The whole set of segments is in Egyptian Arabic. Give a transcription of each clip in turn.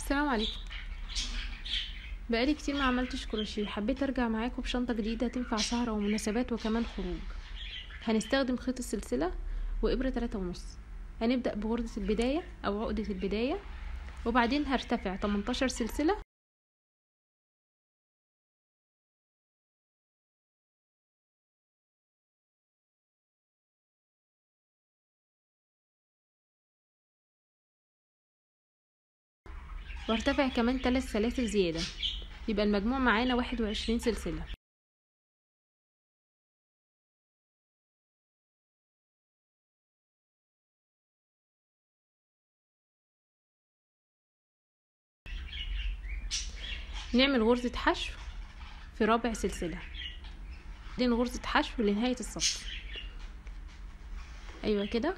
السلام عليكم بقالي كتير ما عملتش كروشيه حبيت ارجع معاكم بشنطة جديدة تنفع سهرة ومناسبات وكمان خروج هنستخدم خيط السلسلة وإبرة تلاتة ونص هنبدأ بغرزة البداية أو عقدة البداية وبعدين هرتفع 18 سلسلة وارتفع كمان تلات سلاسل زيادة يبقى المجموع معانا واحد وعشرين سلسلة نعمل غرزة حشو في رابع سلسلة بعدين غرزة حشو لنهاية السطر ايوه كده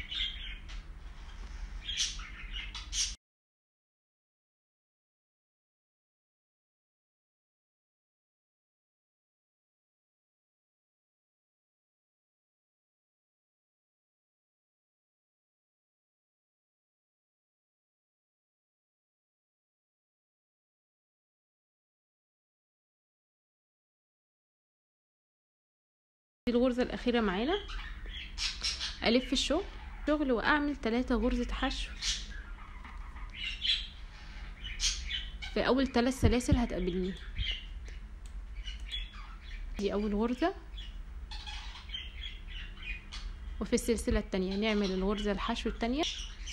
دي الغرزة الأخيرة معانا ألف الشغل شغل وأعمل تلاتة غرزة حشو في أول تلات سلاسل هتقابلني دي أول غرزة وفي السلسلة التانية نعمل الغرزة الحشو التانية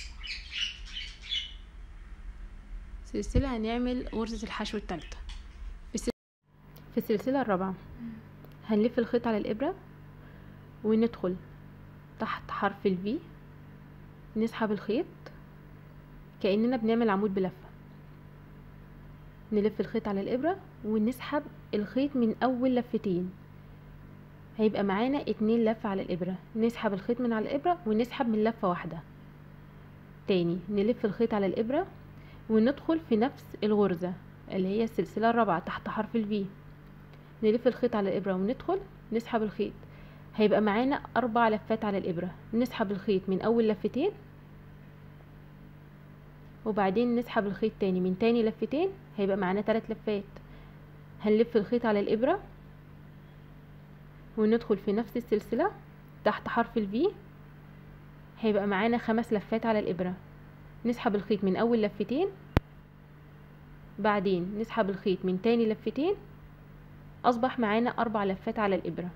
سلسلة هنعمل غرزة الحشو التالتة في السلسلة الرابعة هنلف الخيط على الإبرة وندخل تحت حرف الفي نسحب الخيط كأننا بنعمل عمود بلفة نلف الخيط على الإبرة ونسحب الخيط من أول لفتين هيبقى معانا اتنين لفة على الإبرة نسحب الخيط من على الإبرة ونسحب من لفة واحدة تاني نلف الخيط على الإبرة وندخل في نفس الغرزة اللي هي السلسلة الرابعة تحت حرف الفي نلف الخيط على الإبرة وندخل نسحب الخيط هيبقى معانا أربع لفات على الإبرة نسحب الخيط من أول لفتين وبعدين نسحب الخيط تاني من تاني لفتين هيبقى معانا تلات لفات هنلف الخيط على الإبرة وندخل في نفس السلسلة تحت حرف الفي هيبقى معانا خمس لفات على الإبرة نسحب الخيط من أول لفتين بعدين نسحب الخيط من تاني لفتين أصبح معانا أربع لفات على الإبرة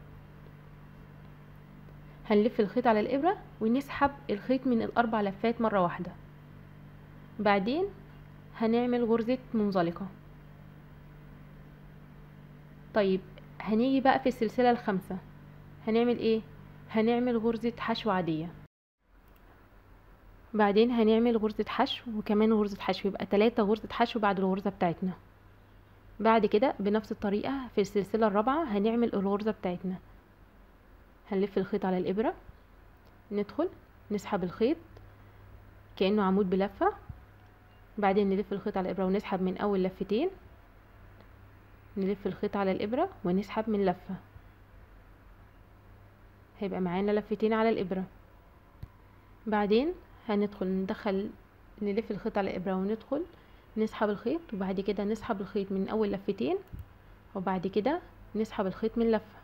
هنلف الخيط على الإبرة ونسحب الخيط من الأربع لفات مرة واحدة بعدين هنعمل غرزة منزلقة طيب هنيجي بقى في السلسلة الخامسة هنعمل ايه هنعمل غرزة حشو عادية بعدين هنعمل غرزة حشو وكمان غرزة حشو يبقى تلاتة غرزة حشو بعد الغرزة بتاعتنا بعد كده بنفس الطريقة في السلسلة الرابعة هنعمل الغرزة بتاعتنا هنلف الخيط على الإبرة ندخل نسحب الخيط كأنه عمود بلفة بعدين نلف الخيط على الإبرة ونسحب من أول لفتين نلف الخيط على الإبرة ونسحب من لفة هيبقى معانا لفتين على الإبرة بعدين هندخل ندخل نلف الخيط على الإبرة وندخل نسحب الخيط وبعد كده نسحب الخيط من أول لفتين وبعد كده نسحب الخيط من لفة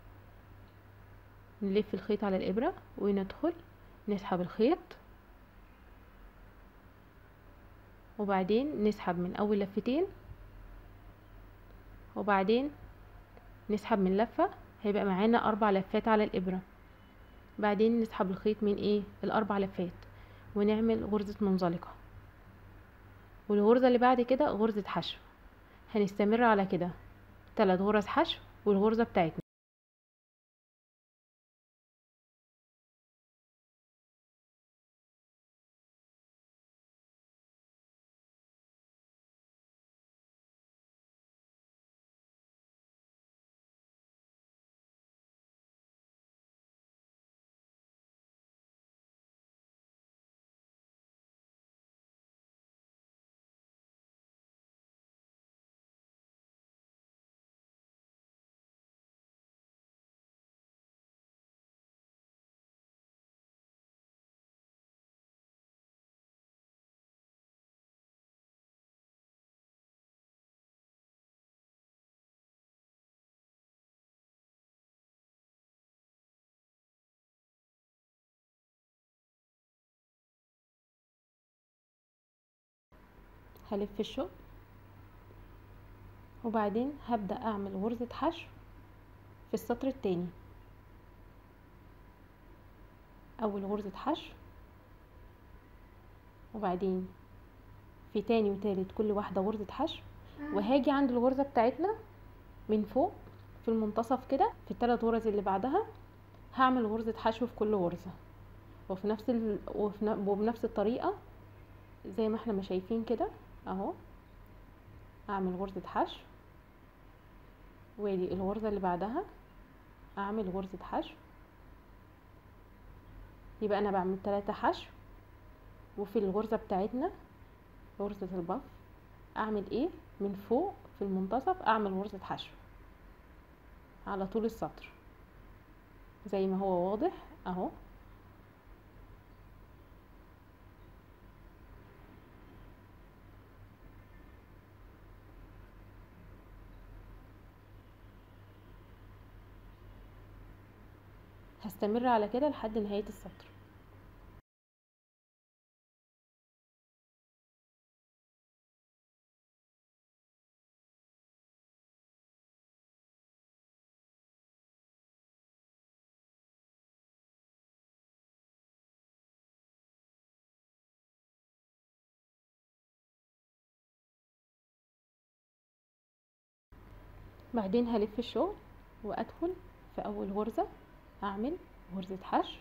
نلف الخيط على الإبرة وندخل نسحب الخيط وبعدين نسحب من أول لفتين وبعدين نسحب من لفة هيبقى معانا أربع لفات على الإبرة بعدين نسحب الخيط من ايه الأربع لفات ونعمل غرزة منزلقة والغرزة اللي بعد كده غرزة حشو هنستمر على كده تلات غرز حشو والغرزة بتاعتنا هلف الشغل وبعدين هبدأ اعمل غرزة حشو في السطر التاني اول غرزة حشو وبعدين في تاني وتالت كل واحدة غرزة حشو وهاجي عند الغرزة بتاعتنا من فوق في المنتصف كده في الثلاث غرز اللي بعدها هعمل غرزة حشو في كل غرزة وفي نفس ال... وفي ن... وبنفس الطريقة زي ما احنا ما شايفين كده اهو اعمل غرزة حشو وادي الغرزة اللي بعدها اعمل غرزة حشو يبقى انا بعمل ثلاثة حشو وفي الغرزة بتاعتنا غرزة البف اعمل ايه من فوق في المنتصف اعمل غرزة حشو على طول السطر زي ما هو واضح اهو هستمر على كده لحد نهاية السطر بعدين هلف الشغل وادخل في اول غرزة اعمل غرزة حشو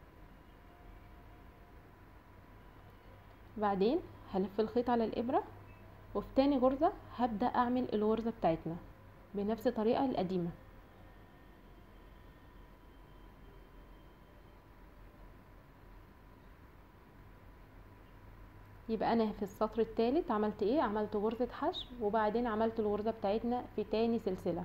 بعدين هلف الخيط على الابرة وفي تاني غرزة هبدأ اعمل الغرزة بتاعتنا بنفس الطريقة القديمة يبقى انا في السطر الثالث عملت ايه عملت غرزة حشو وبعدين عملت الغرزة بتاعتنا في تاني سلسلة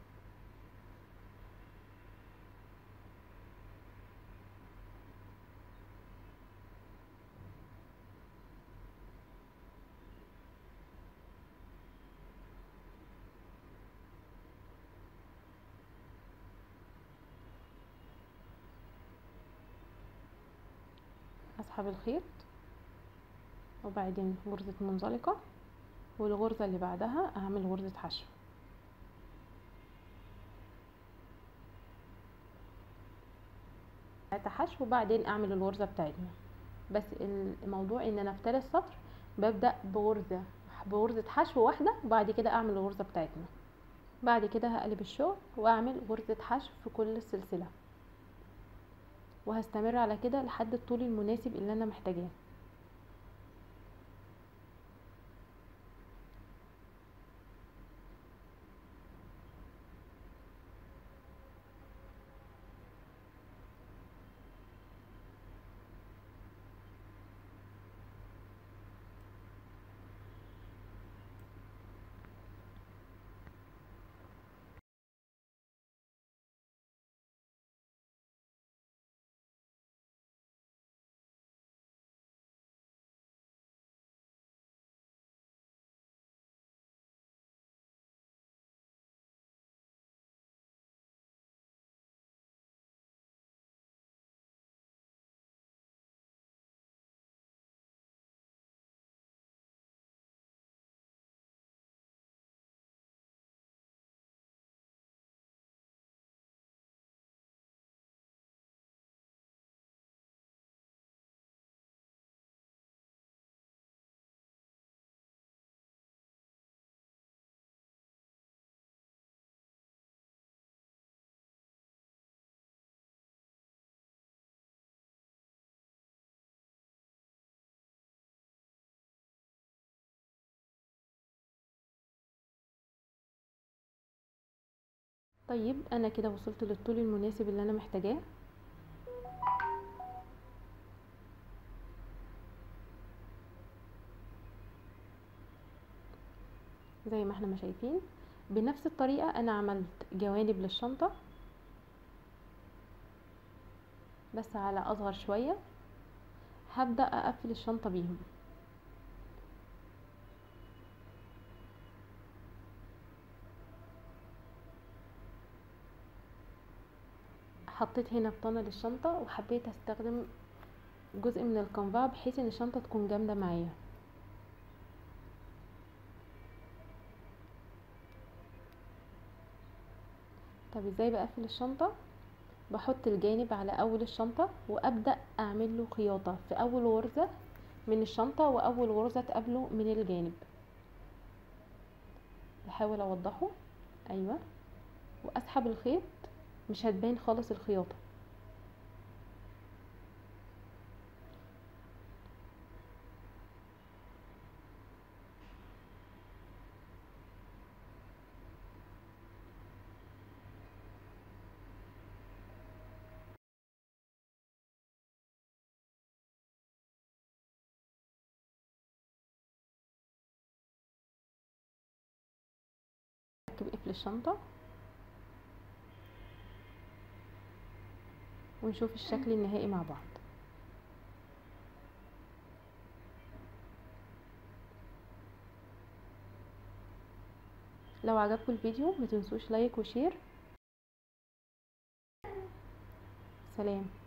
اسحب الخيط وبعدين غرزة منزلقة والغرزة اللي بعدها اعمل غرزة حشو حشو وبعدين اعمل الغرزة بتاعتنا بس الموضوع ان انا في تالت سطر ببدأ بغرزة بغرزة حشو واحدة وبعد كده اعمل الغرزة بتاعتنا بعد كده هقلب الشغل واعمل غرزة حشو في كل السلسلة وهستمر على كده لحد الطول المناسب اللي انا محتاجاه طيب انا كده وصلت للطول المناسب اللي انا محتاجاه زي ما احنا ما شايفين بنفس الطريقة انا عملت جوانب للشنطة بس على اصغر شوية هبدأ اقفل الشنطة بيهم حطيت هنا بطانة للشنطة وحبيت استخدم جزء من الكنفا بحيث ان الشنطة تكون جامدة معايا طب ازاي بقفل الشنطة بحط الجانب على اول الشنطة وابدأ اعمل له خياطة في اول غرزة من الشنطة واول غرزة تقابله من الجانب بحاول اوضحه ايوه واسحب الخيط مش هتبان خالص الخياطة نركب قفل الشنطة ونشوف الشكل النهائي مع بعض لو عجبكم الفيديو متنسوش لايك وشير سلام